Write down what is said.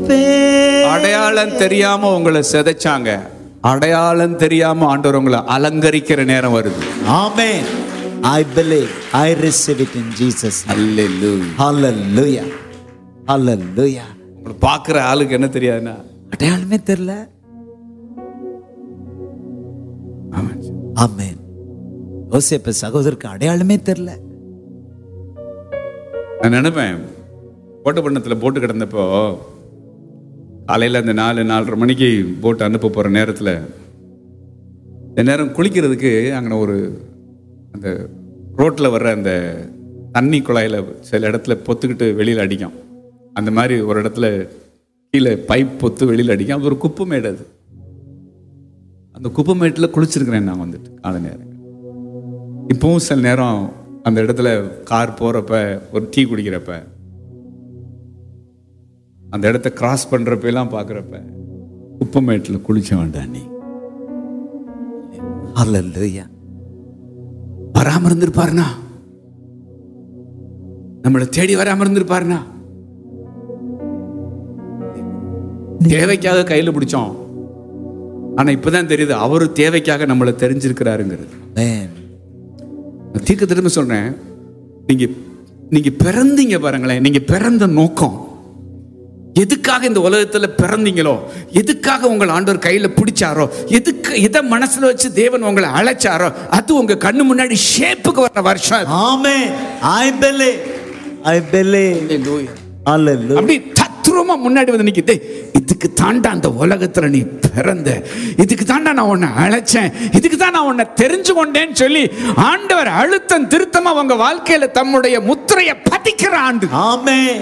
இருப்பேன் அடையாளம் தெரியாம உங்களை சிதைச்சாங்க அடையாளம் தெரியாம ஆண்டவர் உங்களை அலங்கரிக்கிற நேரம் வருது ஆமென் ஐ believe I receive it in Jesus name. Hallelujah. hallelujah hallelujah உங்களை பார்க்குற ஆளுக்கு என்ன தெரியாதுன்னா அடையாளமே தெரியல ஆமாம் ஆமென் யோசேப்பு சகோதரருக்கு அடையாளமே தெரியல நான் நினைப்பேன் கோட்டப்பட்டினத்தில் போட்டு கிடந்தப்போ காலையில் அந்த நாலு நாலரை மணிக்கு போட்டு அனுப்ப போகிற நேரத்தில் இந்த நேரம் குளிக்கிறதுக்கு அங்கே ஒரு அந்த ரோட்டில் வர்ற அந்த தண்ணி குழாயில் சில இடத்துல பொத்துக்கிட்டு வெளியில் அடிக்கும் அந்த மாதிரி ஒரு இடத்துல கீழே பைப் பொத்து வெளியில் அடிக்கும் அது ஒரு குப்பை மேடு அது அந்த குப்பை மேட்டில் குளிச்சிருக்கிறேன் நான் வந்துட்டு காலை நேரம் இப்பவும் சில நேரம் அந்த இடத்துல கார் போகிறப்ப ஒரு டீ குடிக்கிறப்ப அந்த இடத்த கிராஸ் பண்றப்ப எல்லாம் பார்க்குறப்ப குப்பமேட்டில் குளிச்ச வேண்டாம் நீ hallelujah வராம இருந்திருப்பாருனா நம்மளை தேடி வராம இருந்திருப்பாருனா தேவைக்காக கையில பிடிச்சோம் ஆனா இப்பதான் தெரியுது அவரு தேவைக்காக நம்மளை தெரிஞ்சிருக்கிறாருங்கிறது amen நான் தீர்க்க திரும்ப சொல்றேன் நீங்க நீங்க பிறந்தீங்க பாருங்களேன் நீங்க பிறந்த நோக்கம் எதுக்காக இந்த உலகத்துல பிறந்தீங்களோ எதுக்காக உங்கள் ஆண்டவர் கையில பிடிச்சாரோ எதுக்கு எதை மனசுல வச்சு தேவன் உங்களை அழைச்சாரோ அது உங்க கண்ணு முன்னாடி ஷேப்புக்கு வர வருஷம் அது. Amen. I believe. I believe. Hallelujah. அப்படி தத்ரூபமா முன்னாடி வந்து நிக்குது இதுக்கு தாண்டா அந்த உலகத்துல நீ பிறந்த இதுக்கு தாண்டா நான் உன்னை அழைச்சேன் இதுக்கு தான் நான் உன்னை தெரிஞ்சு கொண்டேன்னு சொல்லி ஆண்டவர் அழுத்தம் திருத்தமா உங்க வாழ்க்கையில தம்முடைய முத்திரையை பதிக்கிற ஆண்டு Amen.